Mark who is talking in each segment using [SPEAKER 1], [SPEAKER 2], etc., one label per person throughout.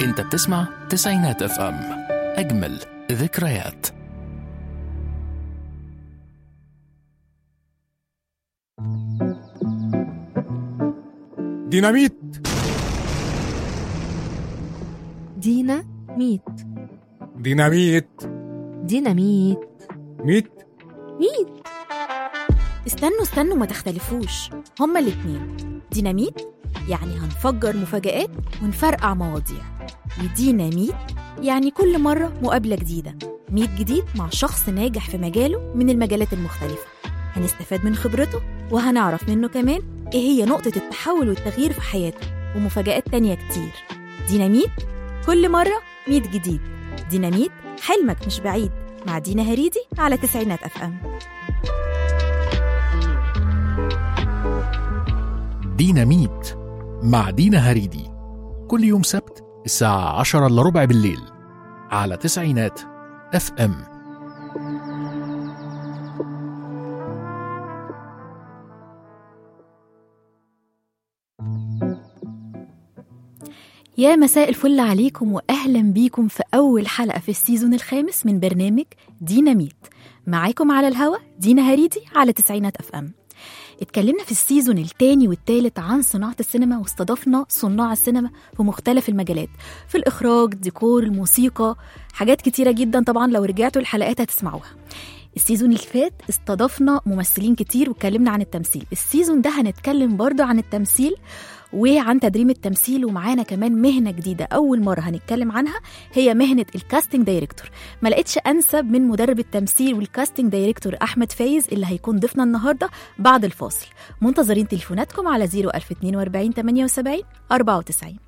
[SPEAKER 1] انت بتسمع تسعينات اف ام اجمل ذكريات
[SPEAKER 2] ديناميت
[SPEAKER 3] دينا ميت
[SPEAKER 2] ديناميت
[SPEAKER 3] ديناميت
[SPEAKER 2] ميت
[SPEAKER 3] ميت
[SPEAKER 4] استنوا استنوا ما تختلفوش هما الاتنين ديناميت يعني هنفجر مفاجآت ونفرقع مواضيع وديناميت يعني كل مرة مقابلة جديدة ميت جديد مع شخص ناجح في مجاله من المجالات المختلفة هنستفاد من خبرته وهنعرف منه كمان ايه هي نقطة التحول والتغيير في حياته ومفاجآت تانية كتير ديناميت كل مرة ميت جديد ديناميت حلمك مش بعيد مع دينا هريدي على تسعينات اف ام
[SPEAKER 1] ديناميت مع دينا هريدي كل يوم سبت الساعة عشرة إلا ربع بالليل على تسعينات اف ام
[SPEAKER 4] يا مساء الفل عليكم واهلا بيكم في اول حلقه في السيزون الخامس من برنامج ديناميت معاكم على الهوا دينا هريدي على تسعينات اف ام اتكلمنا في السيزون التاني والتالت عن صناعة السينما واستضفنا صناع السينما في مختلف المجالات في الإخراج ديكور الموسيقى حاجات كتيرة جدا طبعا لو رجعتوا الحلقات هتسمعوها السيزون اللي فات استضفنا ممثلين كتير واتكلمنا عن التمثيل السيزون ده هنتكلم برضو عن التمثيل وعن تدريب التمثيل ومعانا كمان مهنه جديده اول مره هنتكلم عنها هي مهنه الكاستنج دايركتور ما لقيتش انسب من مدرب التمثيل والكاستنج دايركتور احمد فايز اللي هيكون ضيفنا النهارده بعد الفاصل منتظرين تليفوناتكم على 01042 78 94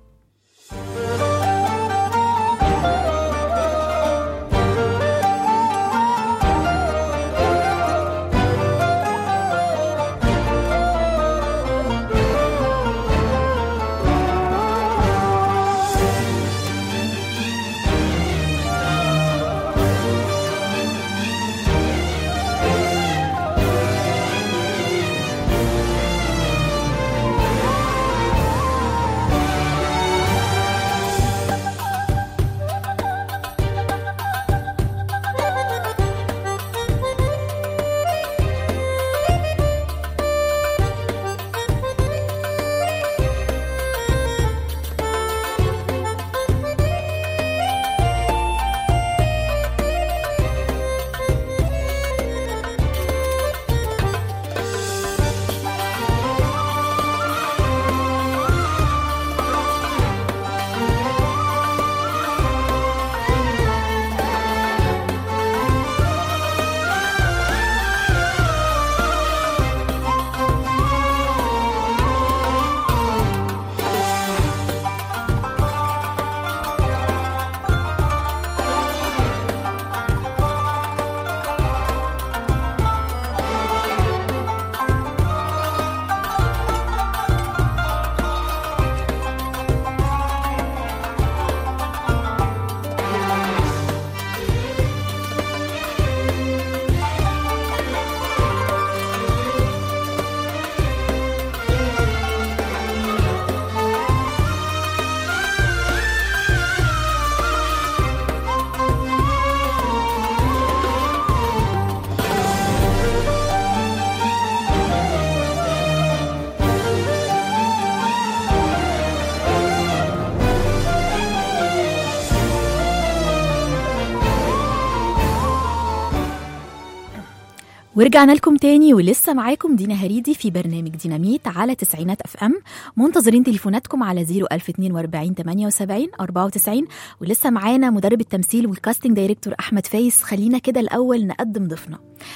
[SPEAKER 4] ورجعنا لكم تاني ولسه معاكم دينا هريدي في برنامج ديناميت على تسعينات اف ام منتظرين تليفوناتكم على 01042 78 94 ولسه معانا مدرب التمثيل والكاستنج دايركتور احمد فايز خلينا كده الاول نقدم ضيفنا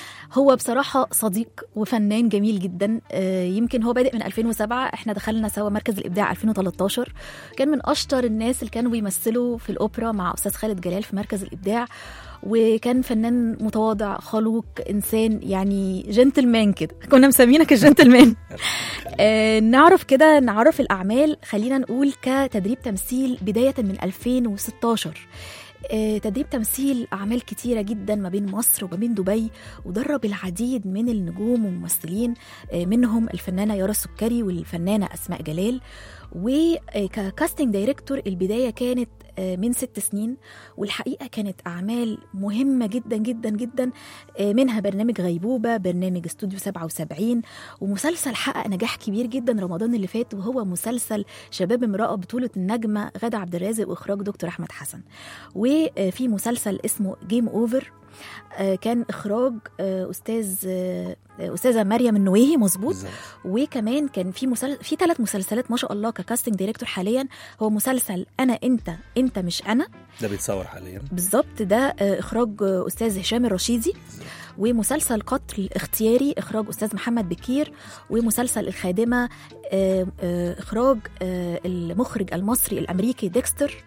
[SPEAKER 4] هو بصراحة صديق وفنان جميل جدا آه، يمكن هو بادئ من 2007 احنا دخلنا سوا مركز الإبداع 2013 كان من أشطر الناس اللي كانوا بيمثلوا في الأوبرا مع أستاذ خالد جلال في مركز الإبداع وكان فنان متواضع خلوق إنسان يعني جنتلمان كده كنا مسمينك الجنتلمان آه، نعرف كده نعرف الأعمال خلينا نقول كتدريب تمثيل بداية من 2016 آه، تدريب تمثيل أعمال كتيرة جدا ما بين مصر وما بين دبي ودرب العديد من النجوم والممثلين آه، منهم الفنانة يارا السكري والفنانة أسماء جلال وكاستنج دايركتور البداية كانت آه، من ست سنين والحقيقة كانت أعمال مهمة جدا جدا جدا آه، منها برنامج غيبوبة برنامج استوديو 77 ومسلسل حقق نجاح كبير جدا رمضان اللي فات وهو مسلسل شباب امرأة بطولة النجمة غادة عبد الرازق وإخراج دكتور أحمد حسن وفي مسلسل اسمه جيم أوفر آه، كان إخراج آه، أستاذ آه، أستاذة مريم النويهي مظبوط
[SPEAKER 5] بالظبط
[SPEAKER 4] وكمان كان في مسل... في ثلاث مسلسلات ما شاء الله ككاستنج دايركتور حاليا هو مسلسل انا انت انت مش انا
[SPEAKER 5] ده بيتصور حاليا
[SPEAKER 4] بالظبط ده آه، اخراج آه، استاذ هشام الرشيدي ومسلسل قتل اختياري اخراج استاذ محمد بكير ومسلسل الخادمه آه، آه، اخراج آه، المخرج المصري الامريكي ديكستر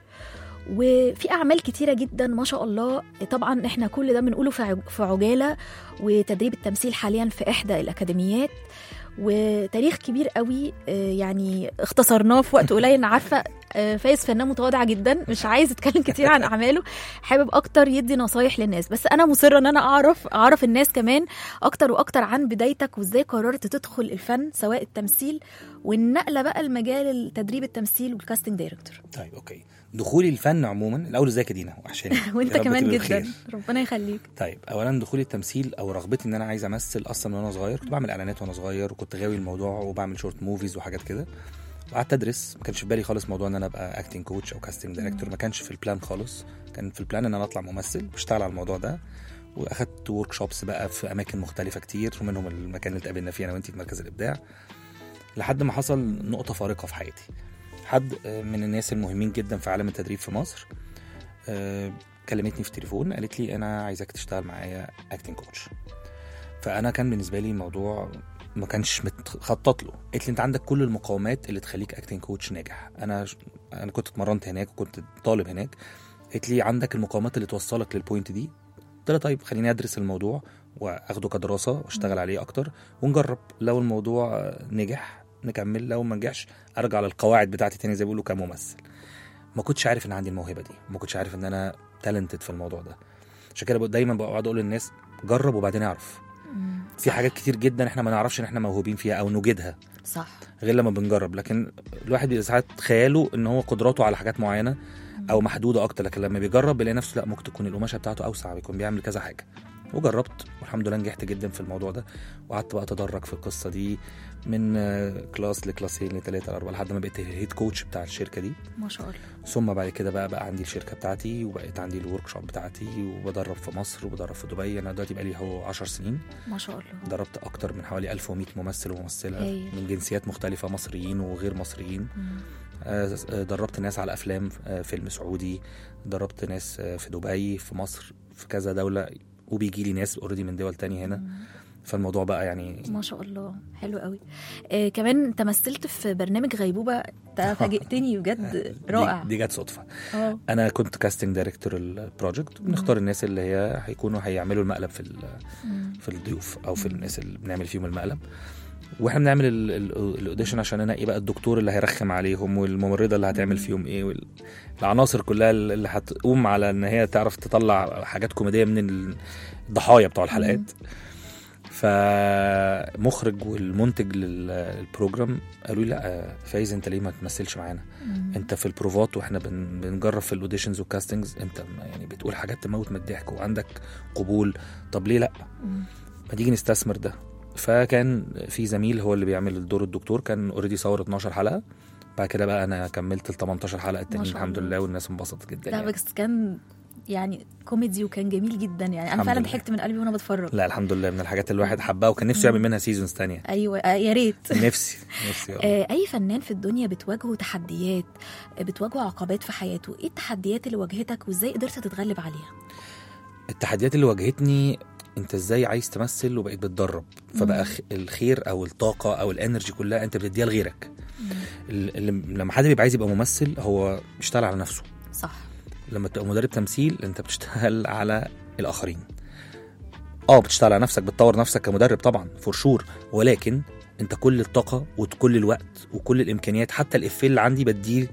[SPEAKER 4] وفي اعمال كتيره جدا ما شاء الله طبعا احنا كل ده بنقوله في عج- في عجاله وتدريب التمثيل حاليا في احدى الاكاديميات وتاريخ كبير قوي آه، يعني اختصرناه في وقت قليل انا عارفه آه، فايز فنان متواضع جدا مش عايز يتكلم كتير عن اعماله حابب اكتر يدي نصايح للناس بس انا مصره ان انا اعرف اعرف الناس كمان اكتر واكتر عن بدايتك وازاي قررت تدخل الفن سواء التمثيل والنقله بقى لمجال تدريب التمثيل والكاستنج دايركتور
[SPEAKER 5] طيب اوكي دخولي الفن عموما الاول ازيك يا دينا وحشاني
[SPEAKER 4] وانت
[SPEAKER 5] يا رب
[SPEAKER 4] كمان
[SPEAKER 5] تبقي
[SPEAKER 4] جدا
[SPEAKER 5] بخير.
[SPEAKER 4] ربنا يخليك
[SPEAKER 5] طيب اولا دخولي التمثيل او رغبتي ان انا عايز امثل اصلا من وانا صغير كنت بعمل اعلانات وانا صغير وكنت غاوي الموضوع وبعمل شورت موفيز وحاجات كده وقعدت ادرس ما كانش في بالي خالص موضوع ان انا ابقى اكتنج كوتش او كاستنج دايركتور ما كانش في البلان خالص كان في البلان ان انا اطلع ممثل واشتغل على الموضوع ده واخدت ورك شوبس بقى في اماكن مختلفه كتير ومنهم المكان اللي اتقابلنا فيه انا وانتي في مركز الابداع لحد ما حصل نقطه فارقه في حياتي حد آه، من الناس المهمين جدا في عالم التدريب في مصر آه، كلمتني في التليفون قالت لي انا عايزاك تشتغل معايا اكتنج كوتش فانا كان بالنسبه لي الموضوع ما كانش متخطط له قالت لي انت عندك كل المقومات اللي تخليك اكتنج كوتش ناجح انا انا كنت اتمرنت هناك وكنت طالب هناك قالت لي عندك المقومات اللي توصلك للبوينت دي قلت لها طيب خليني ادرس الموضوع واخده كدراسه واشتغل عليه اكتر ونجرب لو الموضوع نجح نكمل لو ما نجحش ارجع للقواعد بتاعتي تاني زي ما بيقولوا كممثل ما كنتش عارف ان عندي الموهبه دي ما كنتش عارف ان انا تالنتد في الموضوع ده عشان كده بقى- دايما بقعد اقول للناس جرب وبعدين اعرف في حاجات كتير جدا احنا ما نعرفش ان احنا موهوبين فيها او نجدها
[SPEAKER 4] صح
[SPEAKER 5] غير لما بنجرب لكن الواحد بيبقى ساعات خياله ان هو قدراته على حاجات معينه او محدوده اكتر لكن لما بيجرب بيلاقي نفسه لا ممكن تكون القماشه بتاعته اوسع بيكون بيعمل كذا حاجه وجربت والحمد لله نجحت جدا في الموضوع ده وقعدت بقى اتدرج في القصه دي من آه، كلاس لكلاسين لثلاثه لاربعه لحد ما بقيت الهيد كوتش بتاع الشركه دي
[SPEAKER 4] ما شاء الله
[SPEAKER 5] ثم بعد كده بقى بقى عندي الشركه بتاعتي وبقيت عندي الورك شوب بتاعتي وبدرب في مصر وبدرب في دبي انا دلوقتي بقى لي هو 10 سنين
[SPEAKER 4] ما شاء الله
[SPEAKER 5] دربت اكتر من حوالي 1100 ممثل وممثله
[SPEAKER 4] هايل.
[SPEAKER 5] من جنسيات مختلفه مصريين وغير مصريين
[SPEAKER 4] مم.
[SPEAKER 5] آه، آه، دربت ناس على افلام آه، فيلم سعودي دربت ناس آه، في دبي في مصر في كذا دوله وبيجي لي ناس اوريدي من دول تانية هنا فالموضوع بقى يعني
[SPEAKER 4] ما شاء الله حلو قوي آه كمان انت مثلت في برنامج غيبوبه انت فاجئتني بجد رائع
[SPEAKER 5] دي, دي جت صدفه
[SPEAKER 4] اه
[SPEAKER 5] انا كنت كاستنج دايركتور البروجكت بنختار الناس اللي هي هيكونوا هيعملوا المقلب في ال-
[SPEAKER 4] مم.
[SPEAKER 5] في الضيوف او في الناس اللي بنعمل فيهم المقلب واحنا بنعمل ال- ال- الاوديشن عشان انقي بقى الدكتور اللي هيرخم عليهم والممرضه اللي هتعمل فيهم ايه وال- العناصر كلها اللي هتقوم على ان هي تعرف تطلع حاجات كوميديه من الضحايا بتوع الحلقات فمخرج والمنتج للبروجرام قالوا لي لا فايز انت ليه ما تمثلش معانا
[SPEAKER 4] مم.
[SPEAKER 5] انت في البروفات واحنا بن بنجرب في الاوديشنز والكاستنجز انت ما- يعني بتقول حاجات تموت من الضحك وعندك قبول طب ليه لا
[SPEAKER 4] مم.
[SPEAKER 5] ما تيجي نستثمر ده فكان في زميل هو اللي بيعمل دور الدكتور كان اوريدي صور 12 حلقه بعد كده بقى انا كملت ال 18 حلقه التانيين
[SPEAKER 4] شاء
[SPEAKER 5] الحمد
[SPEAKER 4] الله.
[SPEAKER 5] لله والناس انبسطت جدا
[SPEAKER 4] لا
[SPEAKER 5] يعني.
[SPEAKER 4] بس كان يعني كوميدي وكان جميل جدا يعني انا
[SPEAKER 5] الحمد
[SPEAKER 4] فعلا
[SPEAKER 5] لله.
[SPEAKER 4] ضحكت من قلبي وانا بتفرج
[SPEAKER 5] لا الحمد لله من الحاجات اللي الواحد حبها وكان نفسه يعمل منها سيزونز تانية
[SPEAKER 4] ايوه آه يا ريت
[SPEAKER 5] نفسي نفسي والله.
[SPEAKER 4] آه، اي فنان في الدنيا بتواجهه تحديات آه، بتواجهه عقبات في حياته ايه التحديات اللي واجهتك وازاي قدرت تتغلب عليها
[SPEAKER 5] التحديات اللي واجهتني انت ازاي عايز تمثل وبقيت بتدرب فبقى خ- الخير او الطاقه او الانرجي كلها انت بتديها لغيرك ال- ال- لما حد بيبقى عايز يبقى ممثل هو بيشتغل على نفسه
[SPEAKER 4] صح
[SPEAKER 5] لما تبقى مدرب تمثيل انت بتشتغل على الاخرين اه بتشتغل على نفسك بتطور نفسك كمدرب طبعا فور شور ولكن انت كل الطاقه وكل الوقت وكل الامكانيات حتى الافيه اللي عندي بديه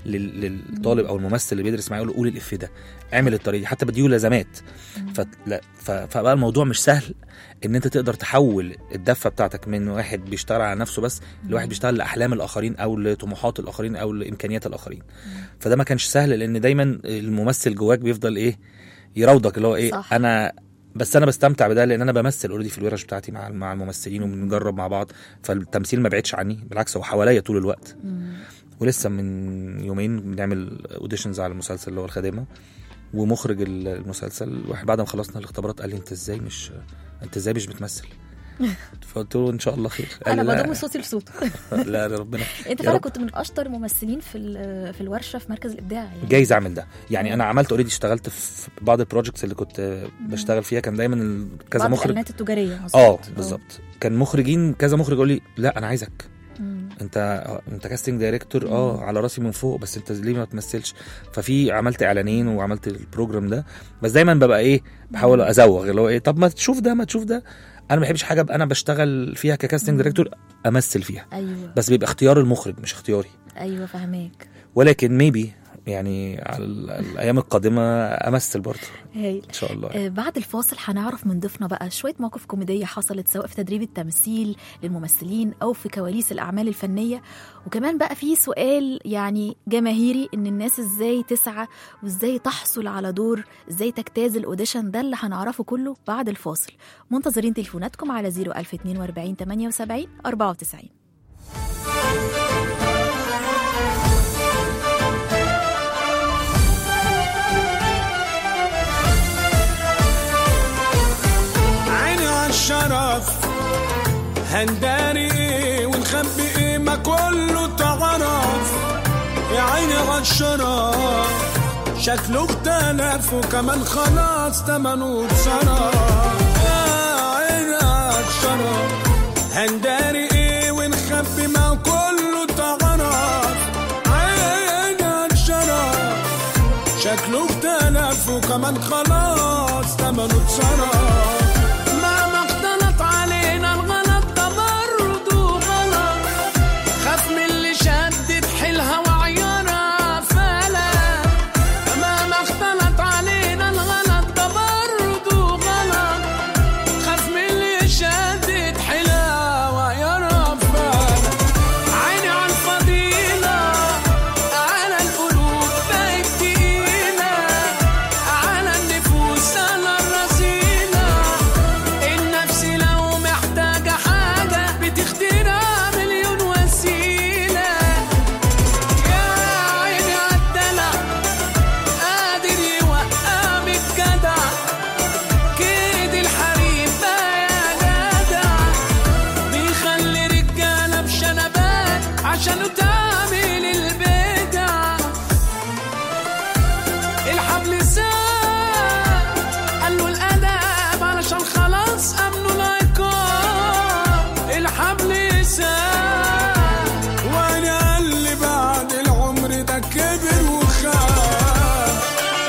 [SPEAKER 5] لل- للطالب او الممثل اللي بيدرس معايا يقول له قول الافيه ده اعمل الطريقه دي حتى بديه لازمات فلا ف- فبقى الموضوع مش سهل ان انت تقدر تحول الدفه بتاعتك من واحد بيشتغل على نفسه بس لواحد بيشتغل لاحلام الاخرين او لطموحات الاخرين او لامكانيات الاخرين فده ما كانش سهل لان دايما الممثل جواك بيفضل ايه يراودك اللي هو ايه
[SPEAKER 4] صح.
[SPEAKER 5] انا بس انا بستمتع بده لان انا بمثل اوريدي في الورش بتاعتي مع مع الممثلين وبنجرب مع بعض فالتمثيل ما بعدش عني بالعكس هو حواليا طول الوقت
[SPEAKER 4] مم.
[SPEAKER 5] ولسه من يومين بنعمل اوديشنز على المسلسل اللي هو الخادمه ومخرج ال- المسلسل واحد بعد ما خلصنا الاختبارات قال لي انت ازاي مش انت ازاي مش بتمثل فقلت له ان شاء الله خير قال
[SPEAKER 4] انا
[SPEAKER 5] لي لا
[SPEAKER 4] بضم صوتي لصوته
[SPEAKER 5] لا لا ربنا
[SPEAKER 4] انت
[SPEAKER 5] يا
[SPEAKER 4] فعلا
[SPEAKER 5] رب.
[SPEAKER 4] كنت من اشطر الممثلين في ال- في الورشه في مركز الابداع يعني
[SPEAKER 5] جايز اعمل ده يعني انا عملت اوريدي اشتغلت في بعض البروجكتس اللي كنت بشتغل فيها كان دايما ال- كذا
[SPEAKER 4] بعض
[SPEAKER 5] مخرج
[SPEAKER 4] الاعلانات التجاريه مظبوط.
[SPEAKER 5] اه بالظبط كان مخرجين كذا مخرج يقول لي لا انا عايزك
[SPEAKER 4] مم.
[SPEAKER 5] انت انت كاستنج دايركتور اه على راسي من فوق بس انت ليه ما تمثلش ففي عملت اعلانين وعملت البروجرام ده بس دايما ببقى ايه بحاول ازوغ اللي هو ايه طب ما تشوف ده ما تشوف ده انا ما بحبش حاجه ابقى انا بشتغل فيها ككاستنج دايركتور امثل فيها
[SPEAKER 4] ايوه
[SPEAKER 5] بس بيبقى اختيار المخرج مش اختياري
[SPEAKER 4] ايوه فهماك
[SPEAKER 5] ولكن ميبي يعني على ال- الايام القادمه امثل برضه
[SPEAKER 4] هايل
[SPEAKER 5] ان شاء الله
[SPEAKER 4] آه، بعد الفاصل هنعرف من ضيفنا بقى شويه مواقف كوميديه حصلت سواء في تدريب التمثيل للممثلين او في كواليس الاعمال الفنيه وكمان بقى في سؤال يعني جماهيري ان الناس ازاي تسعى وازاي تحصل على دور ازاي تجتاز الاوديشن ده اللي هنعرفه كله بعد الفاصل منتظرين تليفوناتكم على 01042 78 94
[SPEAKER 6] عيني عالشرف هنداري ايه ونخبي ايه ما كله تعرف يا عيني عالشرف شكله اختلف وكمان خلاص تمنه اتصرف يا عيني عالشرف هنداري ايه ونخبي ما كله تعرف عيني عالشرف شكله اختلف وكمان خلاص تمنه اتصرف مهما اختلط علينا الغلط ده برضه غلط خاف من اللي شدت حيلها وعيارها فلا مهما اختلط علينا الغلط ده برضه غلط خاف من اللي شدت حيلها وعيارها فلا عيني على الفضيلة على القلوب بقت تقيلة على النفوس على الرذيلة النفس لو محتاجة حاجة بتخترع مليون وسيلة يا عيني عالدلع قادر يوقع بالجدع كيد الحريم بقى يا جدع بيخلي رجالة بشنبات عشان تعمل البدع الحبل ساب قالوا الأدب علشان خلاص أمنوا العقاب الحبل ساب وأنا اللي بعد العمر ده كبر وخاف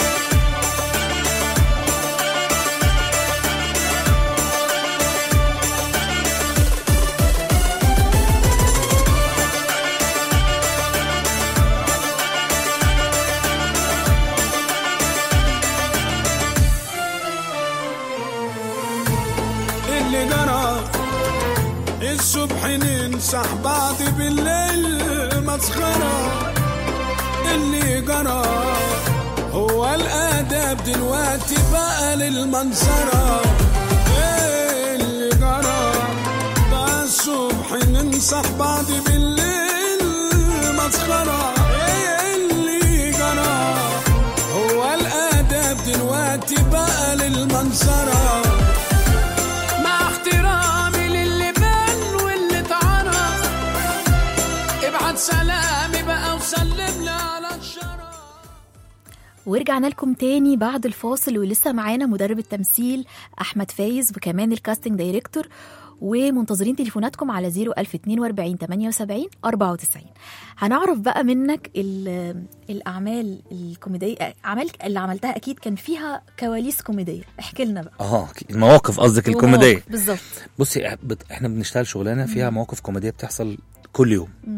[SPEAKER 6] اللي جرى الصبح ننصح بعض بالليل مسخرة اللي جرى هو الآداب دلوقتي بقى للمنظرة اللي جرى بقى الصبح ننصح بعض بالليل مسخرة اللي جرى هو الآداب دلوقتي بقى للمنظرة مع احترامي للي بان واللي اتعرف ابعت سلامي بقى وسلم لي على الشرف
[SPEAKER 4] ورجعنا لكم تاني بعد الفاصل ولسه معانا مدرب التمثيل احمد فايز وكمان الكاستنج دايركتور ومنتظرين تليفوناتكم على 01042 78 94 هنعرف بقى منك ال- الاعمال الكوميديه اعمال اللي عملتها اكيد كان فيها كواليس كوميديه احكي لنا بقى
[SPEAKER 5] اه المواقف قصدك الكوميديه
[SPEAKER 4] ومواقف، بالظبط
[SPEAKER 5] بصي بت- احنا بنشتغل شغلانه فيها مواقف كوميديه بتحصل كل يوم
[SPEAKER 4] مم.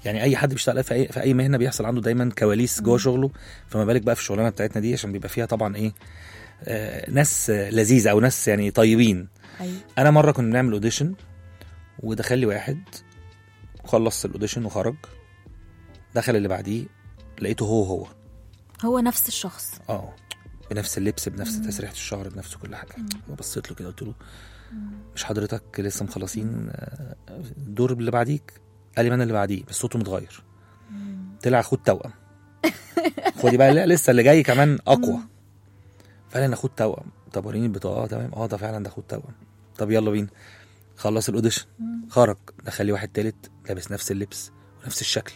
[SPEAKER 5] يعني اي حد بيشتغل في اي في اي مهنه بيحصل عنده دايما كواليس جوه شغله فما بالك بقى في الشغلانه بتاعتنا دي عشان بيبقى فيها طبعا ايه آه ناس آه، لذيذه او ناس يعني طيبين
[SPEAKER 4] ايوه
[SPEAKER 5] انا مره كنا بنعمل اوديشن ودخل لي واحد خلص الاوديشن وخرج دخل اللي بعديه لقيته هو هو
[SPEAKER 4] هو نفس الشخص
[SPEAKER 5] اه بنفس اللبس بنفس تسريحه الشعر بنفس كل حاجه بصيت له كده قلت له مش حضرتك لسه مخلصين آه، الدور اللي بعديك قال لي ما انا اللي بعديه بس صوته متغير طلع اخوه توأم خدي بقى لا لسه اللي جاي كمان اقوى فقال لي انا اخوه توأم طب وريني البطاقه اه تمام اه ده فعلا ده اخوه توأم طب يلا بينا خلص الاوديشن خرج دخل لي واحد تالت لابس نفس اللبس ونفس الشكل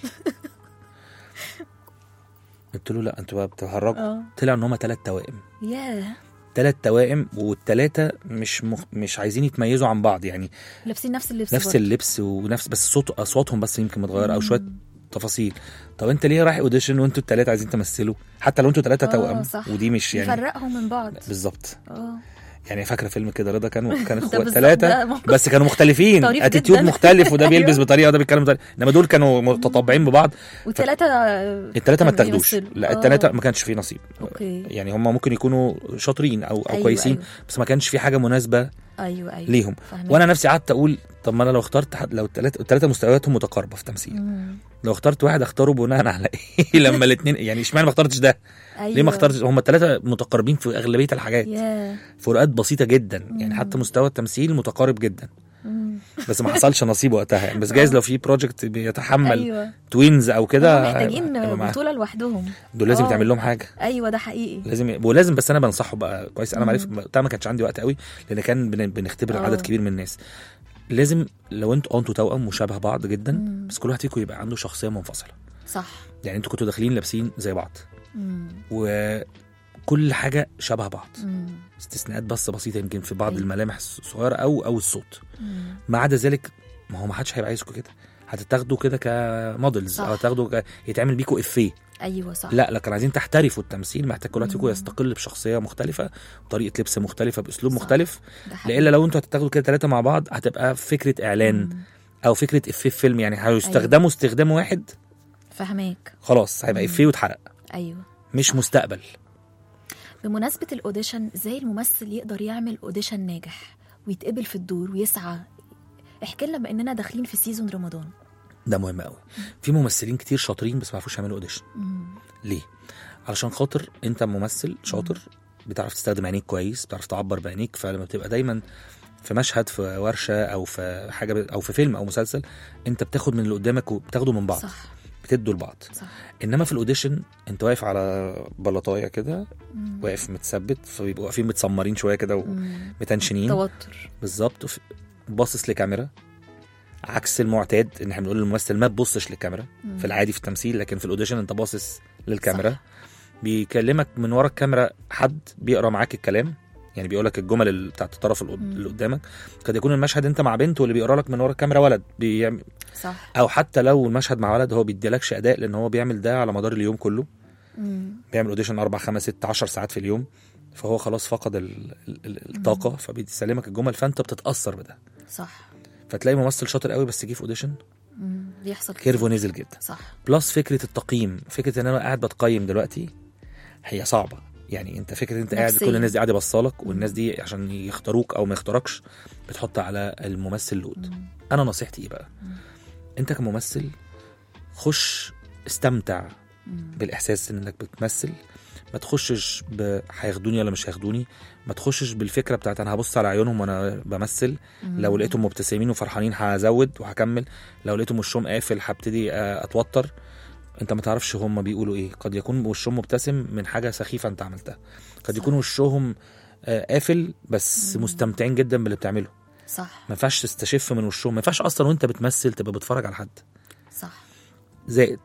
[SPEAKER 5] قلت له لا انتوا بقى بتهرجوا
[SPEAKER 4] اه
[SPEAKER 5] طلع ان هما تلات توائم
[SPEAKER 4] ياه
[SPEAKER 5] تلات توائم والتلاتة مش مخ... مش عايزين يتميزوا عن بعض يعني
[SPEAKER 4] لابسين نفس اللبس
[SPEAKER 5] نفس
[SPEAKER 4] برضه.
[SPEAKER 5] اللبس ونفس بس صوت اصواتهم بس يمكن متغيره او شويه تفاصيل طب انت ليه رايح اوديشن وانتوا التلاتة عايزين تمثلوا حتى لو انتوا تلاتة
[SPEAKER 4] آه،
[SPEAKER 5] توأم
[SPEAKER 4] صح.
[SPEAKER 5] ودي مش يعني
[SPEAKER 4] يفرقهم من بعض
[SPEAKER 5] بالظبط
[SPEAKER 4] اه
[SPEAKER 5] يعني فاكره فيلم كده رضا كانوا كان
[SPEAKER 4] ده
[SPEAKER 5] اخوات
[SPEAKER 4] بالظبط،
[SPEAKER 5] ثلاثه
[SPEAKER 4] ده موقف
[SPEAKER 5] بس كانوا مختلفين
[SPEAKER 4] طريف
[SPEAKER 5] اتيتيود
[SPEAKER 4] جداً.
[SPEAKER 5] مختلف وده بيلبس
[SPEAKER 4] أيوة.
[SPEAKER 5] بطريقه وده بيتكلم بطريقه انما دول كانوا متطابعين ببعض
[SPEAKER 4] والثلاثة
[SPEAKER 5] التلاته ما
[SPEAKER 4] كانوا
[SPEAKER 5] اتاخدوش
[SPEAKER 4] بيمثلوا.
[SPEAKER 5] لا
[SPEAKER 4] آه.
[SPEAKER 5] التلاته ما كانش فيه نصيب
[SPEAKER 4] اوكي
[SPEAKER 5] يعني هم ممكن يكونوا شاطرين او او
[SPEAKER 4] أيوة،
[SPEAKER 5] كويسين
[SPEAKER 4] أيوة.
[SPEAKER 5] بس ما كانش في حاجه مناسبه
[SPEAKER 4] ايوه ايوه
[SPEAKER 5] ليهم
[SPEAKER 4] فاهمك.
[SPEAKER 5] وانا نفسي قعدت اقول طب ما انا لو اخترت حد لو الثلاثه الثلاثه مستوياتهم متقاربه في التمثيل
[SPEAKER 4] مم.
[SPEAKER 5] لو اخترت واحد اختاره بناء على ايه لما الاثنين يعني اشمعنى ما اخترتش ده
[SPEAKER 4] ايوه
[SPEAKER 5] ليه ما اخترتش هم الثلاثه متقاربين في اغلبيه الحاجات
[SPEAKER 4] ياه
[SPEAKER 5] فروقات بسيطه جدا يعني حتى مستوى التمثيل متقارب جدا
[SPEAKER 4] مم.
[SPEAKER 5] بس ما حصلش نصيب وقتها يعني بس جايز لو في بروجكت بيتحمل
[SPEAKER 4] ايوه
[SPEAKER 5] توينز او كده
[SPEAKER 4] هم محتاجين
[SPEAKER 5] هيبقى معاه.
[SPEAKER 4] بطولة لوحدهم
[SPEAKER 5] دول لازم
[SPEAKER 4] آه.
[SPEAKER 5] يتعمل لهم حاجه
[SPEAKER 4] ايوه ده حقيقي
[SPEAKER 5] لازم ولازم بس انا بنصحه بقى كويس انا معرف وقتها ما كانش عندي وقت قوي لان كان بن- بنختبر
[SPEAKER 4] آه.
[SPEAKER 5] عدد كبير من الناس لازم لو انتوا اه انتوا توأم وشبه بعض جدا
[SPEAKER 4] مم.
[SPEAKER 5] بس كل واحد فيكم يبقى عنده شخصيه منفصله
[SPEAKER 4] صح
[SPEAKER 5] يعني انتوا كنتوا داخلين لابسين زي بعض
[SPEAKER 4] مم.
[SPEAKER 5] وكل حاجه شبه بعض
[SPEAKER 4] مم.
[SPEAKER 5] استثناءات بس بسيطه يمكن في بعض
[SPEAKER 4] أيوة.
[SPEAKER 5] الملامح الصغيره او او الصوت
[SPEAKER 4] مم.
[SPEAKER 5] ما عدا ذلك ما هو ما حدش هيبقى عايزكم كده هتتاخدوا كده كمودلز
[SPEAKER 4] صح.
[SPEAKER 5] او تاخدوا ك... يتعمل بيكوا افيه
[SPEAKER 4] ايوه صح
[SPEAKER 5] لا لكن عايزين تحترفوا التمثيل محتاج كل واحد فيكم
[SPEAKER 4] مم.
[SPEAKER 5] يستقل بشخصيه مختلفه طريقه لبس مختلفه باسلوب
[SPEAKER 4] صح.
[SPEAKER 5] مختلف
[SPEAKER 4] ده حقيقي.
[SPEAKER 5] لإلا لو انتوا هتتاخدوا كده ثلاثه مع بعض هتبقى فكره اعلان
[SPEAKER 4] مم.
[SPEAKER 5] او فكره افيه في فيلم يعني هيستخدموا استخدام واحد
[SPEAKER 4] فهماك
[SPEAKER 5] خلاص هيبقى
[SPEAKER 4] مم.
[SPEAKER 5] افيه واتحرق
[SPEAKER 4] ايوه
[SPEAKER 5] مش
[SPEAKER 4] صح.
[SPEAKER 5] مستقبل
[SPEAKER 4] بمناسبة الأوديشن ازاي الممثل يقدر يعمل أوديشن ناجح ويتقبل في الدور ويسعى احكي لنا بأننا داخلين في سيزون رمضان
[SPEAKER 5] ده مهم قوي في ممثلين كتير شاطرين بس ما يعرفوش يعملوا اوديشن
[SPEAKER 4] مم.
[SPEAKER 5] ليه علشان خاطر انت ممثل شاطر بتعرف تستخدم عينيك كويس بتعرف تعبر بعينيك فلما بتبقى دايما في مشهد في ورشه او في حاجه ب- او في فيلم او مسلسل انت بتاخد من اللي قدامك وبتاخده من بعض
[SPEAKER 4] صح
[SPEAKER 5] بتدوا لبعض
[SPEAKER 4] صح
[SPEAKER 5] انما في الاوديشن انت واقف على بلاطايه كده
[SPEAKER 4] مم.
[SPEAKER 5] واقف متثبت فبيبقوا واقفين متسمرين شويه كده
[SPEAKER 4] مم.
[SPEAKER 5] ومتنشنين
[SPEAKER 4] توتر
[SPEAKER 5] بالظبط وف- باصص لكاميرا عكس المعتاد ان احنا بنقول للممثل ما تبصش للكاميرا
[SPEAKER 4] مم.
[SPEAKER 5] في العادي في التمثيل لكن في الاوديشن انت باصص للكاميرا
[SPEAKER 4] صح.
[SPEAKER 5] بيكلمك من ورا الكاميرا حد بيقرا معاك الكلام يعني بيقول لك الجمل اللي بتاعت الطرف القد-
[SPEAKER 4] مم.
[SPEAKER 5] اللي قدامك قد يكون المشهد انت مع بنت واللي بيقرا لك من ورا الكاميرا ولد بيعمل
[SPEAKER 4] صح
[SPEAKER 5] او حتى لو المشهد مع ولد هو بيديلكش اداء لان هو بيعمل ده على مدار اليوم كله
[SPEAKER 4] مم.
[SPEAKER 5] بيعمل اوديشن اربع خمس ست عشر ساعات في اليوم فهو خلاص فقد ال- ال- ال- الطاقه فبيسلمك الجمل فانت بتتاثر بده
[SPEAKER 4] صح
[SPEAKER 5] فتلاقي ممثل شاطر قوي بس جه في اوديشن
[SPEAKER 4] مم. بيحصل كتير.
[SPEAKER 5] كيرفو نزل جدا
[SPEAKER 4] صح
[SPEAKER 5] بلس فكره التقييم فكره ان انا قاعد بتقيم دلوقتي هي صعبه يعني انت فكره انت قاعد
[SPEAKER 4] نفسياً.
[SPEAKER 5] كل الناس دي قاعده بصالك والناس دي عشان يختاروك او ما يختاركش بتحط على الممثل لود
[SPEAKER 4] مم.
[SPEAKER 5] انا نصيحتي ايه بقى
[SPEAKER 4] مم.
[SPEAKER 5] انت كممثل خش استمتع
[SPEAKER 4] مم.
[SPEAKER 5] بالاحساس انك بتمثل ما تخشش ب هياخدوني ولا مش هياخدوني ما تخشش بالفكره بتاعت انا هبص على عيونهم وانا بمثل
[SPEAKER 4] مم.
[SPEAKER 5] لو لقيتهم مبتسمين وفرحانين هزود وهكمل لو لقيتهم وشهم قافل هبتدي آه، اتوتر انت ما تعرفش هم بيقولوا ايه قد يكون وشهم مبتسم من حاجه سخيفه انت عملتها قد
[SPEAKER 4] صح.
[SPEAKER 5] يكون وشهم آه، قافل بس
[SPEAKER 4] مم.
[SPEAKER 5] مستمتعين جدا باللي بتعمله
[SPEAKER 4] صح
[SPEAKER 5] ما ينفعش تستشف من وشهم ما ينفعش اصلا وانت بتمثل تبقى بتتفرج على حد
[SPEAKER 4] صح
[SPEAKER 5] زائد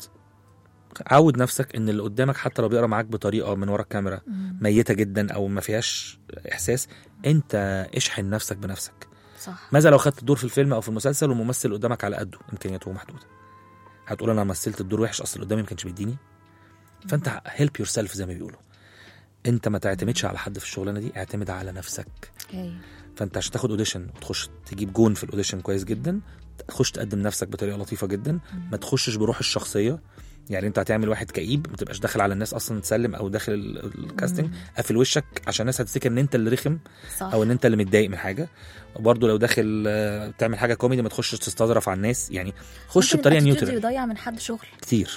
[SPEAKER 5] عود نفسك ان اللي قدامك حتى لو بيقرا معاك بطريقه من ورا الكاميرا
[SPEAKER 4] مم.
[SPEAKER 5] ميته جدا او ما فيهاش احساس انت اشحن نفسك بنفسك
[SPEAKER 4] صح
[SPEAKER 5] ماذا لو خدت الدور في الفيلم او في المسلسل والممثل اللي قدامك على قده امكانياته محدوده هتقول انا مثلت الدور وحش اصل اللي قدامي ما كانش بيديني فانت هيلب يور سيلف زي ما بيقولوا انت ما تعتمدش على حد في الشغلانه دي اعتمد على نفسك
[SPEAKER 4] اوكي
[SPEAKER 5] فانت عشان تاخد اوديشن وتخش تجيب جون في الاوديشن كويس جدا تخش تقدم نفسك بطريقه لطيفه جدا ما تخشش بروح الشخصيه يعني انت هتعمل واحد كئيب ما تبقاش داخل على الناس اصلا تسلم او داخل ال- الكاستنج قافل وشك عشان الناس هتفتكر ان انت اللي رخم
[SPEAKER 4] صح
[SPEAKER 5] او ان انت اللي متضايق من حاجه وبرضه لو داخل آه، تعمل حاجه كوميدي ما تخشش تستظرف على الناس يعني خش
[SPEAKER 4] ممكن
[SPEAKER 5] بطريقه
[SPEAKER 4] الاتيتيود
[SPEAKER 5] نيوترال
[SPEAKER 4] يضيع من حد شغل
[SPEAKER 5] كتير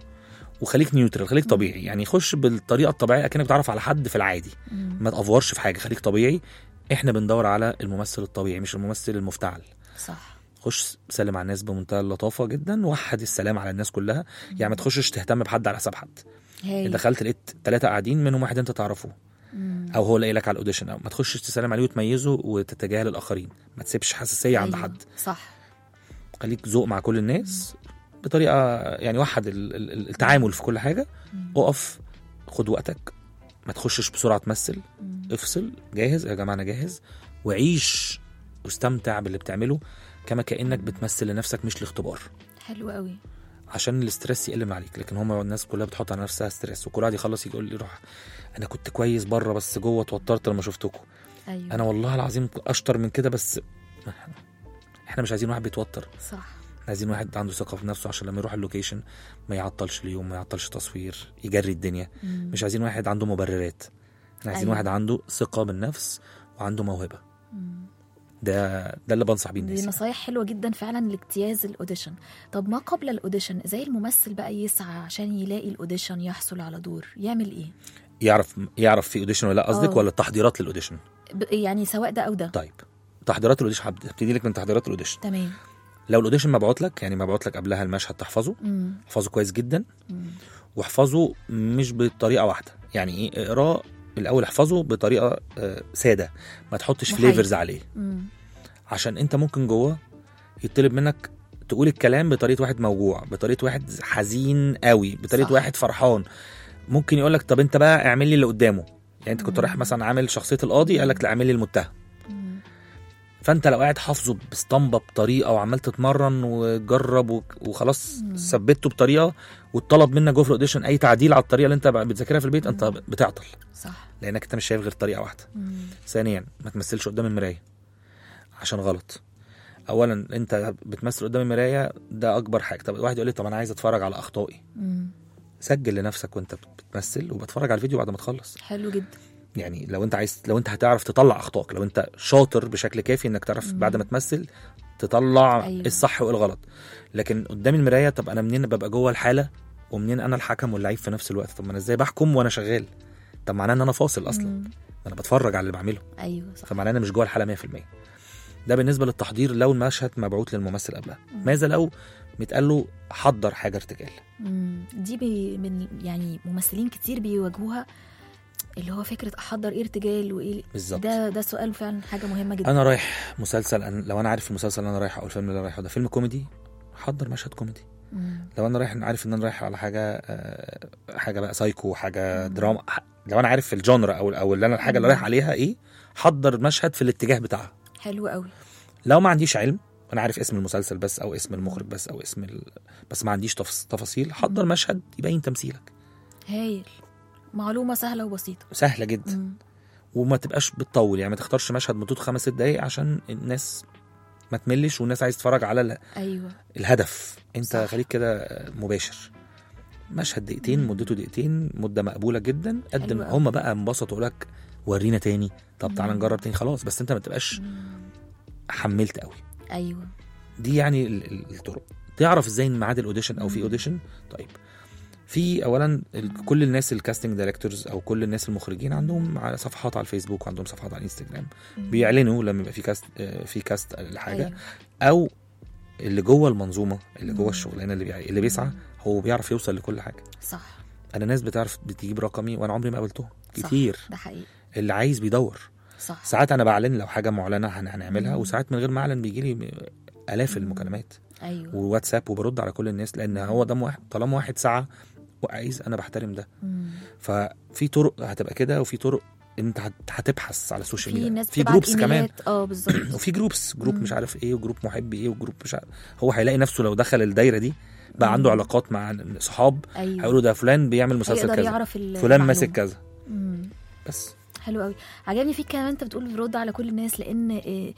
[SPEAKER 5] وخليك نيوترال خليك طبيعي يعني خش بالطريقه الطبيعيه اكنك بتعرف على حد في العادي ما تافورش في حاجه خليك طبيعي احنا بندور على الممثل الطبيعي مش الممثل المفتعل
[SPEAKER 4] صح
[SPEAKER 5] خش سلم على الناس بمنتهى اللطافه جدا وحد السلام على الناس كلها يعني ما تخشش تهتم بحد على حساب حد
[SPEAKER 4] هاي
[SPEAKER 5] دخلت لقيت ثلاثه قاعدين منهم واحد انت تعرفه
[SPEAKER 4] مم.
[SPEAKER 5] او هو لاقي لك على الاوديشن او ما تخشش تسلم عليه وتميزه وتتجاهل الاخرين ما تسيبش حساسيه عند
[SPEAKER 4] أيوة.
[SPEAKER 5] حد
[SPEAKER 4] صح
[SPEAKER 5] خليك ذوق مع كل الناس بطريقه يعني وحد ال- ال- التعامل في كل حاجه اقف خد وقتك ما تخشش بسرعه تمثل افصل جاهز يا جماعه انا جاهز وعيش واستمتع باللي بتعمله كما كانك بتمثل لنفسك مش لاختبار
[SPEAKER 4] حلو قوي
[SPEAKER 5] عشان الاسترس يقل من عليك لكن هما الناس كلها بتحط على نفسها ستريس وكل واحد يخلص يقول لي روح انا كنت كويس بره بس جوه اتوترت لما شفتكم
[SPEAKER 4] ايوه
[SPEAKER 5] انا والله العظيم اشطر من كده بس احنا مش عايزين واحد بيتوتر
[SPEAKER 4] صح
[SPEAKER 5] عايزين واحد عنده ثقه في نفسه عشان لما يروح اللوكيشن ما يعطلش اليوم ما يعطلش تصوير يجري الدنيا
[SPEAKER 4] مم.
[SPEAKER 5] مش عايزين واحد عنده مبررات احنا عايزين
[SPEAKER 4] أيوة.
[SPEAKER 5] واحد عنده ثقه بالنفس وعنده موهبه
[SPEAKER 4] مم.
[SPEAKER 5] ده ده اللي بنصح بيه
[SPEAKER 4] دي
[SPEAKER 5] الناس
[SPEAKER 4] نصايح حلوه جدا فعلا لاجتياز الاوديشن طب ما قبل الاوديشن ازاي الممثل بقى يسعى عشان يلاقي الاوديشن يحصل على دور يعمل ايه
[SPEAKER 5] يعرف يعرف في اوديشن ولا لا قصدك
[SPEAKER 4] آه.
[SPEAKER 5] ولا التحضيرات للاوديشن
[SPEAKER 4] ب- يعني سواء ده او ده
[SPEAKER 5] طيب تحضيرات الاوديشن هبد- هبتدي لك من تحضيرات الاوديشن
[SPEAKER 4] تمام
[SPEAKER 5] لو الاوديشن مبعوت لك يعني مبعوت لك قبلها المشهد تحفظه
[SPEAKER 4] مم.
[SPEAKER 5] احفظه كويس جدا
[SPEAKER 4] مم.
[SPEAKER 5] واحفظه مش بطريقه واحده يعني ايه اقراه الاول احفظه بطريقه آه، ساده ما تحطش
[SPEAKER 4] محايد.
[SPEAKER 5] فليفرز عليه
[SPEAKER 4] مم.
[SPEAKER 5] عشان انت ممكن جوه يطلب منك تقول الكلام بطريقه واحد موجوع بطريقه واحد حزين قوي بطريقه
[SPEAKER 4] صح.
[SPEAKER 5] واحد فرحان ممكن يقول لك طب انت بقى اعمل لي اللي قدامه يعني انت كنت
[SPEAKER 4] مم.
[SPEAKER 5] رايح مثلا عامل شخصيه القاضي قال لك لا اعمل لي المتهم
[SPEAKER 4] مم.
[SPEAKER 5] فانت لو قاعد حافظه باسطمبه بطريقه وعمال تتمرن وتجرب وك- وخلاص
[SPEAKER 4] مم.
[SPEAKER 5] ثبته بطريقه واتطلب منك جوه في الاوديشن اي تعديل على الطريقه اللي انت بتذاكرها في البيت انت بتعطل
[SPEAKER 4] صح
[SPEAKER 5] لانك انت مش شايف غير طريقه واحده
[SPEAKER 4] مم.
[SPEAKER 5] ثانيا ما تمثلش قدام المرايه عشان غلط اولا انت بتمثل قدام المرايه ده اكبر حاجه طب واحد يقول لي طب انا عايز اتفرج على اخطائي
[SPEAKER 4] مم.
[SPEAKER 5] سجل لنفسك وانت بتمثل وبتفرج على الفيديو بعد ما تخلص
[SPEAKER 4] حلو جدا
[SPEAKER 5] يعني لو انت عايز لو انت هتعرف تطلع اخطائك لو انت شاطر بشكل كافي انك تعرف
[SPEAKER 4] مم.
[SPEAKER 5] بعد ما تمثل تطلع
[SPEAKER 4] أيوة.
[SPEAKER 5] أيوة. الصح وايه الغلط لكن قدام المرايه طب انا منين ببقى جوه الحاله ومنين انا الحكم واللعيب في نفس الوقت طب ما انا ازاي بحكم وانا شغال طب معناه ان انا فاصل اصلا
[SPEAKER 4] مم.
[SPEAKER 5] ما انا بتفرج على اللي بعمله
[SPEAKER 4] ايوه صح
[SPEAKER 5] فمعناه ان انا مش جوه الحاله 100% ده بالنسبه للتحضير لو المشهد مبعوت للممثل قبلها ماذا لو متقال له حضر حاجه ارتجال
[SPEAKER 4] مم. دي بي من يعني ممثلين كتير بيواجهوها اللي هو فكره احضر ايه ارتجال وايه
[SPEAKER 5] بالظبط
[SPEAKER 4] ده ده سؤال فعلا حاجه مهمه جدا
[SPEAKER 5] انا رايح مسلسل أنا لو انا عارف المسلسل اللي انا رايحه او الفيلم اللي انا رايحه ده فيلم كوميدي حضر مشهد كوميدي
[SPEAKER 4] مم.
[SPEAKER 5] لو انا رايح عارف ان انا رايح على حاجه آه، حاجه بقى سايكو حاجه دراما ح- لو انا عارف الجونرا او او اللي انا الحاجه اللي
[SPEAKER 4] مم.
[SPEAKER 5] رايح عليها ايه حضر مشهد في الاتجاه بتاعها
[SPEAKER 4] حلو قوي
[SPEAKER 5] لو ما عنديش علم انا عارف اسم المسلسل بس او اسم المخرج بس او اسم ال... بس ما عنديش تفص... تفاصيل حضر مشهد يبين تمثيلك
[SPEAKER 4] هايل معلومه سهله وبسيطه
[SPEAKER 5] سهله جدا
[SPEAKER 4] مم.
[SPEAKER 5] وما تبقاش بتطول يعني ما تختارش مشهد مدته خمس ست دقايق عشان الناس ما تملش والناس عايز تتفرج على ال-
[SPEAKER 4] ايوه
[SPEAKER 5] الهدف انت
[SPEAKER 4] صح.
[SPEAKER 5] خليك كده مباشر مشهد دقيقتين مدته دقيقتين مده مقبوله جدا قدم
[SPEAKER 4] حلو أوي.
[SPEAKER 5] هم بقى انبسطوا يقول لك ورينا تاني طب تعالى
[SPEAKER 4] مم.
[SPEAKER 5] نجرب تاني خلاص بس انت ما تبقاش حملت قوي
[SPEAKER 4] ايوه
[SPEAKER 5] دي يعني ال- ال- الطرق تعرف ازاي ان ميعاد الاوديشن او في
[SPEAKER 4] مم.
[SPEAKER 5] اوديشن طيب في اولا ال- كل الناس الكاستنج دايركتورز او كل الناس المخرجين عندهم على صفحات على الفيسبوك وعندهم صفحات على الانستجرام
[SPEAKER 4] مم.
[SPEAKER 5] بيعلنوا لما يبقى في كاست آه، في كاست لحاجه
[SPEAKER 4] أيوة.
[SPEAKER 5] او اللي جوه المنظومه اللي
[SPEAKER 4] مم.
[SPEAKER 5] جوه الشغلانه اللي بيع... اللي بيسعى
[SPEAKER 4] مم.
[SPEAKER 5] هو بيعرف يوصل لكل حاجه
[SPEAKER 4] صح
[SPEAKER 5] انا ناس بتعرف بتجيب رقمي وانا عمري ما قابلتهم
[SPEAKER 4] صح.
[SPEAKER 5] كتير
[SPEAKER 4] ده حقيقي
[SPEAKER 5] اللي عايز بيدور
[SPEAKER 4] صح
[SPEAKER 5] ساعات انا بعلن لو حاجه معلنه هن- هنعملها
[SPEAKER 4] مم.
[SPEAKER 5] وساعات من غير ما اعلن بيجي لي الاف
[SPEAKER 4] مم.
[SPEAKER 5] المكالمات
[SPEAKER 4] ايوه
[SPEAKER 5] وواتساب وبرد على كل الناس لان هو ده واحد طالما واحد سعى وعايز انا بحترم ده
[SPEAKER 4] مم.
[SPEAKER 5] ففي طرق هتبقى كده وفي طرق انت هت- هتبحث على السوشيال
[SPEAKER 4] في
[SPEAKER 5] ميديا
[SPEAKER 4] ناس
[SPEAKER 5] في
[SPEAKER 4] بتبعت
[SPEAKER 5] جروبس كمان
[SPEAKER 4] إيميلات. اه بالظبط
[SPEAKER 5] وفي جروبس جروب
[SPEAKER 4] مم.
[SPEAKER 5] مش عارف ايه وجروب محبي ايه وجروب مش عارف هو هيلاقي نفسه لو دخل الدايره دي بقى
[SPEAKER 4] مم.
[SPEAKER 5] عنده علاقات مع صحاب
[SPEAKER 4] ايوه
[SPEAKER 5] هيقولوا ده فلان بيعمل مسلسل
[SPEAKER 4] هيقدر
[SPEAKER 5] كذا
[SPEAKER 4] يعرف ال-
[SPEAKER 5] فلان
[SPEAKER 4] المعلومة.
[SPEAKER 5] ماسك كذا
[SPEAKER 4] مم.
[SPEAKER 5] بس
[SPEAKER 4] حلو قوي عجبني فيك كمان انت بتقول برد على كل الناس لان آه،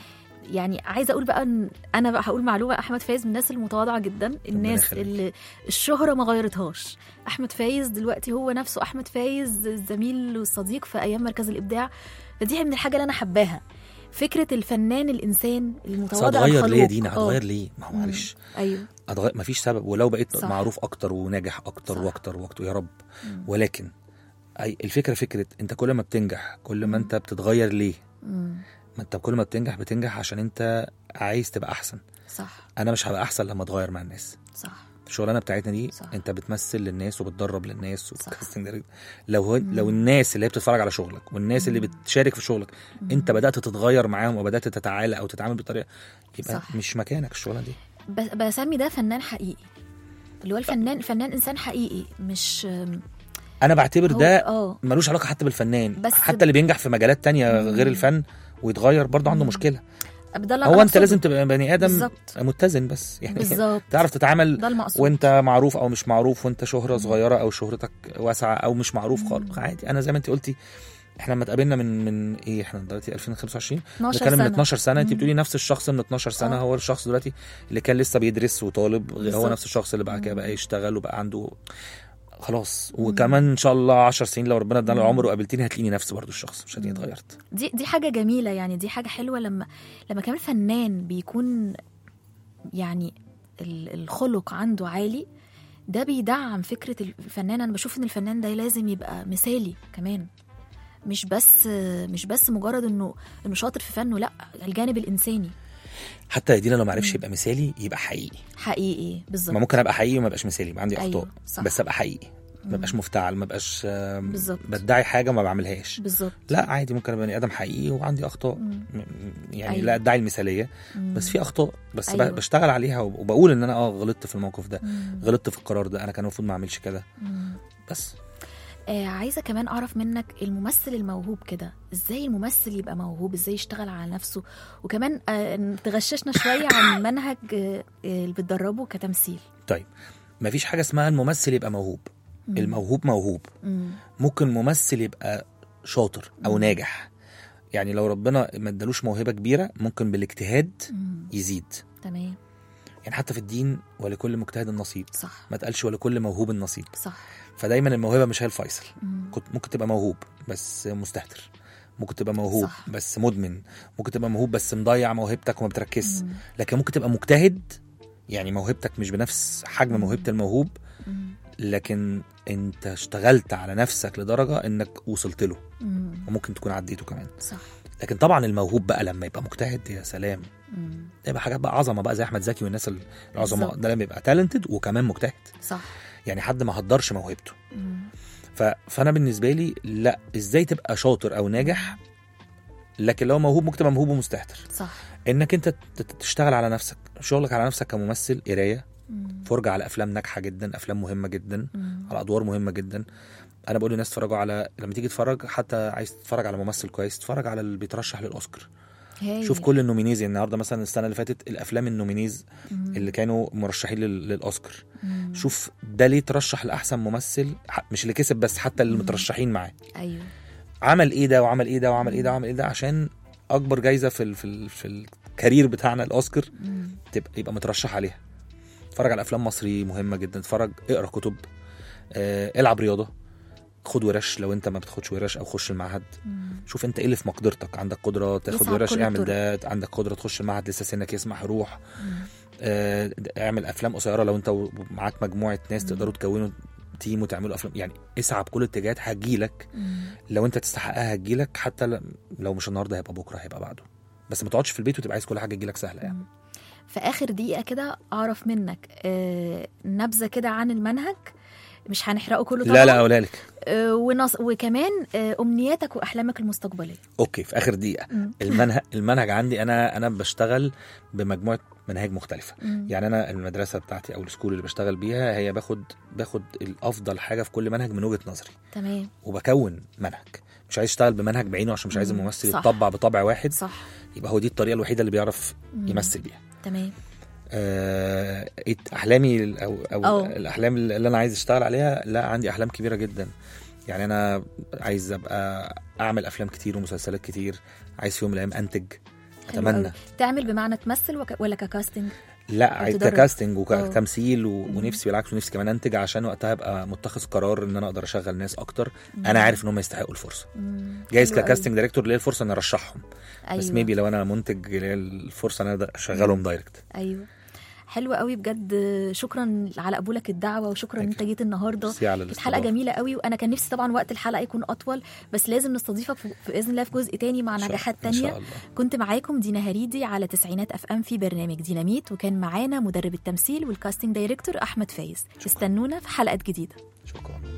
[SPEAKER 4] يعني عايزه اقول بقى ان انا بقى هقول معلومه احمد فايز من الناس المتواضعه جدا الناس
[SPEAKER 5] يخليك.
[SPEAKER 4] اللي الشهره ما غيرتهاش احمد فايز دلوقتي هو نفسه احمد فايز الزميل والصديق في ايام مركز الابداع فدي من الحاجه اللي انا حباها فكره الفنان الانسان
[SPEAKER 5] بس
[SPEAKER 4] المتواضع
[SPEAKER 5] هتغير ليه يا
[SPEAKER 4] الخلوق.
[SPEAKER 5] دينا
[SPEAKER 4] آه.
[SPEAKER 5] هتغير ليه ما هو
[SPEAKER 4] مم.
[SPEAKER 5] معلش
[SPEAKER 4] ايوه
[SPEAKER 5] أتغير مفيش سبب ولو بقيت
[SPEAKER 4] صح.
[SPEAKER 5] معروف اكتر وناجح اكتر
[SPEAKER 4] صح.
[SPEAKER 5] واكتر واكتر يا رب
[SPEAKER 4] مم.
[SPEAKER 5] ولكن أي الفكره فكره انت كل ما بتنجح كل ما
[SPEAKER 4] مم.
[SPEAKER 5] انت بتتغير ليه
[SPEAKER 4] مم.
[SPEAKER 5] ما انت كل ما بتنجح بتنجح عشان انت عايز تبقى احسن
[SPEAKER 4] صح
[SPEAKER 5] انا مش هبقى احسن لما اتغير مع الناس
[SPEAKER 4] صح
[SPEAKER 5] الشغلانه بتاعتنا دي
[SPEAKER 4] صح.
[SPEAKER 5] انت بتمثل للناس وبتدرب للناس
[SPEAKER 4] صح.
[SPEAKER 5] وبتكاستنج دايركت. لو هو لو الناس اللي هي بتتفرج على شغلك والناس اللي
[SPEAKER 4] مم.
[SPEAKER 5] بتشارك في شغلك انت بدات تتغير معاهم وبدات تتعالى او تتعامل بطريقه يبقى
[SPEAKER 4] صح.
[SPEAKER 5] مش مكانك الشغلانه دي
[SPEAKER 4] بس- بسمي ده فنان حقيقي اللي هو الفنان فنان انسان حقيقي مش
[SPEAKER 5] انا بعتبر
[SPEAKER 4] هو-
[SPEAKER 5] ده
[SPEAKER 4] اه
[SPEAKER 5] ملوش علاقه حتى بالفنان
[SPEAKER 4] بس-
[SPEAKER 5] حتى اللي بينجح في مجالات تانية
[SPEAKER 4] مم.
[SPEAKER 5] غير الفن ويتغير برضه عنده
[SPEAKER 4] مم.
[SPEAKER 5] مشكله
[SPEAKER 4] ده اللي
[SPEAKER 5] هو
[SPEAKER 4] أنا
[SPEAKER 5] انت
[SPEAKER 4] أقصده.
[SPEAKER 5] لازم تبقى بني ادم
[SPEAKER 4] بالظبط
[SPEAKER 5] متزن بس يعني
[SPEAKER 4] بالظبط
[SPEAKER 5] تعرف تتعامل
[SPEAKER 4] ده المقصود
[SPEAKER 5] وانت معروف او مش معروف وانت شهره صغيره او شهرتك واسعه او مش معروف
[SPEAKER 4] مم.
[SPEAKER 5] خالص عادي انا زي ما انت قلتي احنا لما اتقابلنا من من ايه احنا دلوقتي 2025
[SPEAKER 4] 12
[SPEAKER 5] بنتكلم من
[SPEAKER 4] سنة
[SPEAKER 5] 12 سنه انت
[SPEAKER 4] مم.
[SPEAKER 5] بتقولي نفس الشخص من 12 سنه
[SPEAKER 4] آه.
[SPEAKER 5] هو الشخص دلوقتي اللي كان لسه بيدرس وطالب هو
[SPEAKER 4] بالظبط.
[SPEAKER 5] نفس الشخص اللي بقى كده
[SPEAKER 4] مم.
[SPEAKER 5] بقى يشتغل وبقى عنده خلاص وكمان ان شاء الله 10 سنين لو ربنا ادانا
[SPEAKER 4] مم.
[SPEAKER 5] العمر وقابلتيني هتلاقيني نفس برضو الشخص مش هتلاقيني
[SPEAKER 4] مم.
[SPEAKER 5] اتغيرت
[SPEAKER 4] دي دي حاجه جميله يعني دي حاجه حلوه لما لما كمان فنان بيكون يعني ال- الخلق عنده عالي ده بيدعم فكره الفنان انا بشوف ان الفنان ده لازم يبقى مثالي كمان مش بس مش بس مجرد انه انه شاطر في فنه لا الجانب الانساني
[SPEAKER 5] حتى يا دينا لو ما عرفش
[SPEAKER 4] مم.
[SPEAKER 5] يبقى مثالي يبقى حقيقي
[SPEAKER 4] حقيقي
[SPEAKER 5] ما
[SPEAKER 4] بالظبط
[SPEAKER 5] ممكن ابقى حقيقي وما ابقاش مثالي يبقى عندي
[SPEAKER 4] أيوة،
[SPEAKER 5] اخطاء
[SPEAKER 4] صح.
[SPEAKER 5] بس ابقى حقيقي ما
[SPEAKER 4] مم.
[SPEAKER 5] بقاش مفتعل ما بقاش آم،
[SPEAKER 4] بالظبط.
[SPEAKER 5] بدعي حاجه وما بعملهاش
[SPEAKER 4] بالظبط
[SPEAKER 5] لا عادي ممكن ابقى بني ادم حقيقي وعندي اخطاء
[SPEAKER 4] مم.
[SPEAKER 5] م- م- يعني
[SPEAKER 4] أيوة.
[SPEAKER 5] لا ادعي المثاليه
[SPEAKER 4] مم.
[SPEAKER 5] بس في اخطاء بس
[SPEAKER 4] أيوة.
[SPEAKER 5] أيوة. بشتغل عليها وب- وبقول ان انا اه غلطت في الموقف ده
[SPEAKER 4] مم.
[SPEAKER 5] غلطت في القرار ده انا كان المفروض ما اعملش كده
[SPEAKER 4] مم.
[SPEAKER 5] بس
[SPEAKER 4] آه عايزه كمان اعرف منك الممثل الموهوب كده ازاي الممثل يبقى موهوب ازاي يشتغل على نفسه وكمان آه تغششنا شويه عن منهج آه آه، اللي بتدربه كتمثيل
[SPEAKER 5] طيب ما فيش حاجه اسمها الممثل يبقى موهوب
[SPEAKER 4] مم.
[SPEAKER 5] الموهوب موهوب
[SPEAKER 4] مم.
[SPEAKER 5] ممكن ممثل يبقى شاطر او
[SPEAKER 4] مم.
[SPEAKER 5] ناجح يعني لو ربنا ما ادالوش موهبه كبيره ممكن بالاجتهاد
[SPEAKER 4] مم.
[SPEAKER 5] يزيد
[SPEAKER 4] تمام
[SPEAKER 5] يعني حتى في الدين ولكل مجتهد نصيب
[SPEAKER 4] صح
[SPEAKER 5] ما تقالش ولكل موهوب نصيب
[SPEAKER 4] صح
[SPEAKER 5] فدايما الموهبه مش هي الفيصل
[SPEAKER 4] مم.
[SPEAKER 5] كنت ممكن تبقى موهوب بس مستهتر ممكن تبقى موهوب
[SPEAKER 4] صح.
[SPEAKER 5] صح. بس مدمن ممكن تبقى موهوب بس مضيع موهبتك وما بتركزش
[SPEAKER 4] مم.
[SPEAKER 5] لكن ممكن تبقى مجتهد يعني موهبتك مش بنفس حجم موهبه الموهوب
[SPEAKER 4] مم.
[SPEAKER 5] لكن انت اشتغلت على نفسك لدرجه انك وصلت له
[SPEAKER 4] مم.
[SPEAKER 5] وممكن تكون عديته كمان
[SPEAKER 4] صح
[SPEAKER 5] لكن طبعا الموهوب بقى لما يبقى مجتهد يا سلام
[SPEAKER 4] مم.
[SPEAKER 5] ده يبقى حاجات بقى عظمه بقى زي احمد زكي والناس العظماء
[SPEAKER 4] بالظبط.
[SPEAKER 5] ده لما يبقى تالنتد وكمان مجتهد
[SPEAKER 4] صح
[SPEAKER 5] يعني حد ما هدرش موهبته
[SPEAKER 4] مم.
[SPEAKER 5] ف... فانا بالنسبه لي لا ازاي تبقى شاطر او ناجح لكن لو موهوب ممكن تبقى موهوب ومستهتر
[SPEAKER 4] صح
[SPEAKER 5] انك انت ت- ت- تشتغل على نفسك شغلك على نفسك كممثل قرايه
[SPEAKER 4] مم.
[SPEAKER 5] فرجه على افلام ناجحه جدا افلام مهمه جدا
[SPEAKER 4] مم.
[SPEAKER 5] على ادوار مهمه جدا انا بقول للناس اتفرجوا على لما تيجي تتفرج حتى عايز تتفرج على ممثل كويس تتفرج على اللي بيترشح للاوسكار
[SPEAKER 4] هايل.
[SPEAKER 5] شوف كل النومينيز يعني النهارده مثلا السنه اللي فاتت الافلام النومينيز
[SPEAKER 4] مم.
[SPEAKER 5] اللي كانوا مرشحين لل- للاوسكار
[SPEAKER 4] مم.
[SPEAKER 5] شوف ده ليه ترشح لاحسن ممثل ح- مش اللي كسب بس حتى اللي
[SPEAKER 4] مم.
[SPEAKER 5] مترشحين معاه
[SPEAKER 4] ايوه
[SPEAKER 5] عمل ايه ده وعمل ايه ده وعمل ايه ده وعمل ايه ده عشان اكبر جايزه في ال في ال في الكارير بتاعنا الاوسكار
[SPEAKER 4] مم.
[SPEAKER 5] تبقى يبقى مترشح عليها اتفرج على افلام مصري مهمه جدا اتفرج اقرا كتب آه، العب رياضه خد ورش لو انت ما بتاخدش ورش او خش المعهد
[SPEAKER 4] مم.
[SPEAKER 5] شوف انت ايه اللي في مقدرتك عندك قدره تاخد
[SPEAKER 4] يسعى
[SPEAKER 5] ورش
[SPEAKER 4] بكل
[SPEAKER 5] اعمل
[SPEAKER 4] الطرق.
[SPEAKER 5] ده عندك قدره تخش المعهد لسه سنك يسمح روح
[SPEAKER 4] مم.
[SPEAKER 5] آه، اعمل افلام قصيره لو انت ومعاك مجموعه ناس
[SPEAKER 4] مم.
[SPEAKER 5] تقدروا تكونوا تيم وتعملوا افلام يعني اسعى بكل الاتجاهات هتجيلك
[SPEAKER 4] مم.
[SPEAKER 5] لو انت تستحقها هتجيلك حتى ل- لو مش النهارده هيبقى بكره هيبقى بعده بس ما تقعدش في البيت وتبقى عايز كل حاجه تجيلك سهله يعني
[SPEAKER 4] مم. في اخر دقيقه كده اعرف منك آه نبذه كده عن المنهج مش هنحرقه كله طبعا
[SPEAKER 5] لا لا اقولها لك
[SPEAKER 4] آه ونص... وكمان آه امنياتك واحلامك المستقبليه
[SPEAKER 5] اوكي في اخر دقيقه
[SPEAKER 4] مم.
[SPEAKER 5] المنهج المنهج عندي انا انا بشتغل بمجموعه مناهج مختلفه
[SPEAKER 4] مم.
[SPEAKER 5] يعني انا المدرسه بتاعتي او السكول اللي بشتغل بيها هي باخد باخد الافضل حاجه في كل منهج من وجهه نظري
[SPEAKER 4] تمام
[SPEAKER 5] وبكون منهج مش عايز اشتغل بمنهج بعينه عشان مش عايز
[SPEAKER 4] مم.
[SPEAKER 5] الممثل
[SPEAKER 4] صح.
[SPEAKER 5] يتطبع بطبع واحد
[SPEAKER 4] صح
[SPEAKER 5] يبقى هو دي الطريقه الوحيده اللي بيعرف
[SPEAKER 4] مم.
[SPEAKER 5] يمثل بيها
[SPEAKER 4] تمام
[SPEAKER 5] آه، إيه احلامي او او
[SPEAKER 4] أو.
[SPEAKER 5] الاحلام اللي انا عايز اشتغل عليها لا عندي احلام كبيره جدا يعني انا عايز ابقى اعمل افلام كتير ومسلسلات كتير عايز في يوم من الايام انتج
[SPEAKER 4] حلو
[SPEAKER 5] اتمنى
[SPEAKER 4] قوي. تعمل بمعنى تمثل وك... ولا ككاستنج
[SPEAKER 5] لا عايز
[SPEAKER 4] تدرب.
[SPEAKER 5] ككاستنج
[SPEAKER 4] آه.
[SPEAKER 5] وكتمثيل و...
[SPEAKER 4] مم.
[SPEAKER 5] ونفسي بالعكس ونفسي كمان انتج عشان وقتها ابقى متخذ قرار ان انا اقدر اشغل ناس اكتر انا عارف ان هم يستحقوا الفرصه
[SPEAKER 4] مم.
[SPEAKER 5] جايز
[SPEAKER 4] حلو قوي.
[SPEAKER 5] ككاستنج دايركتور ليا الفرصه ان ارشحهم
[SPEAKER 4] أيوة.
[SPEAKER 5] بس ميبي لو انا منتج ليا الفرصه ان انا اشغلهم دايركت
[SPEAKER 4] ايوه حلو قوي بجد شكرا على قبولك الدعوه وشكرا ان انت جيت النهارده
[SPEAKER 5] ميرسي على
[SPEAKER 4] كانت حلقه
[SPEAKER 5] الاستضافه
[SPEAKER 4] جميله قوي وانا كان نفسي طبعا وقت الحلقه يكون اطول بس لازم نستضيفك في- باذن الله في جزء تاني مع
[SPEAKER 5] إن شاء-
[SPEAKER 4] نجاحات
[SPEAKER 5] ان
[SPEAKER 4] تانية
[SPEAKER 5] شاء الله
[SPEAKER 4] كنت معاكم دينا هريدي على تسعينات اف ام في برنامج ديناميت وكان معانا مدرب التمثيل والكاستنج دايركتور احمد فايز استنونا في حلقات جديده
[SPEAKER 5] شكرا